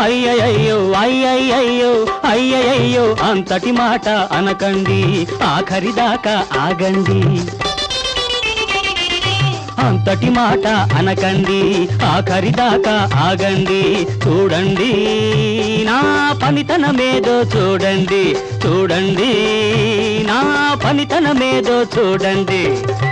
అయ్యయ్యో అయ్యయ్యో అయ్యయ్యో అంతటి మాట అనకండి ఆఖరి దాకా ఆగండి అంతటి మాట అనకండి ఆఖరి దాకా ఆగండి చూడండి నా పనితనమేదో చూడండి చూడండి నా పనితనమేదో చూడండి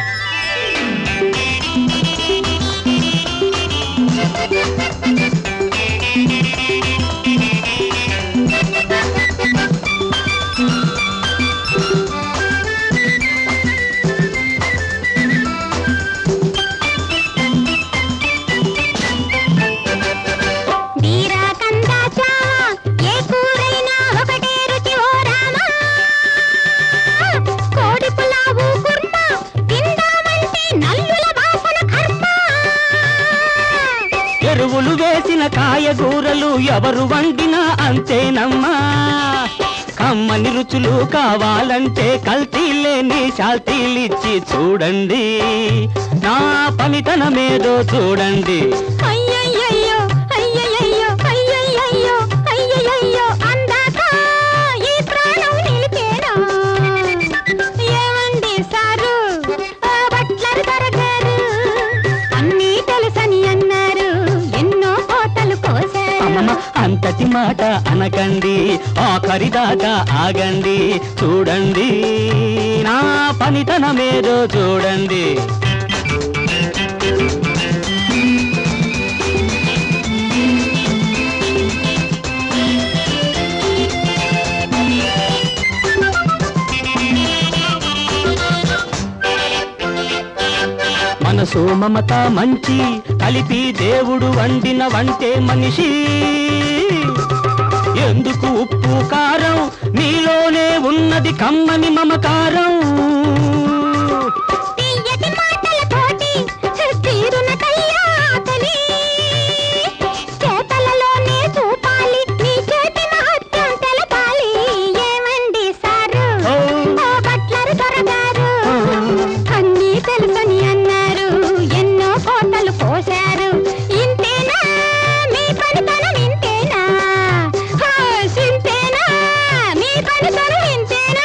వీరా కందాచా ఏ కూరైనా ఒకటే రుచి ఓ రామా కోడి పులావు కుర్మా తిందామంటే నల్లుల వాసన కర్మ ఎరువులు వేసిన కాయగూరలు ఎవరు వండినా అంతేనమ్మా కమ్మని రుచులు కావాలంటే కల్తీ లేని శాల్తీలిచ్చి చూడండి నా పనితనమేదో చూడండి అయ్యయ్యయ్యో అయ్యయ్యయ్యో అయ్యయ్యయ్యో అయ్యయ్యయ్యో అందాక ఈ ప్రాణం నిలిపేనా ఏమండి సారు ఆ బట్లర్ దొరగారు అన్నీ తెలుసని అన్నారు ఎన్నో కోతలు కోసారు అమ్మమ్మ అంతటి మాట అనకండి ఆఖరి దాకా ఆగండి చూడండి నా పనితనమేదో చూడండి మనసు మమత మంచి కలిపి దేవుడు వండిన వంటే మనిషి ఎందుకు ఉప్పు కారం నీలోనే ఉన్నది కమ్మని మమకారం తీయటి మాటలతోటి తీరున కయ్యాతలి చేతలలోనే చూపాలి నీ చేతి మహత్యం తెలపాలి ఏమండి సారు ఓ, ఓ బట్లర్ దొరగారు ఆ. అన్నీ తెలుసని అన్నారు ఎన్నో కోటలు పోశారు ఇంతేనా మీ పనితనం ఇంతేనా హా, సింతేనా మీ పనితనం ఇంతేనా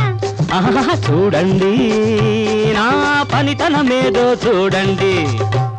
ఆహా, చూడండి నా పనితనమేదో చూడండి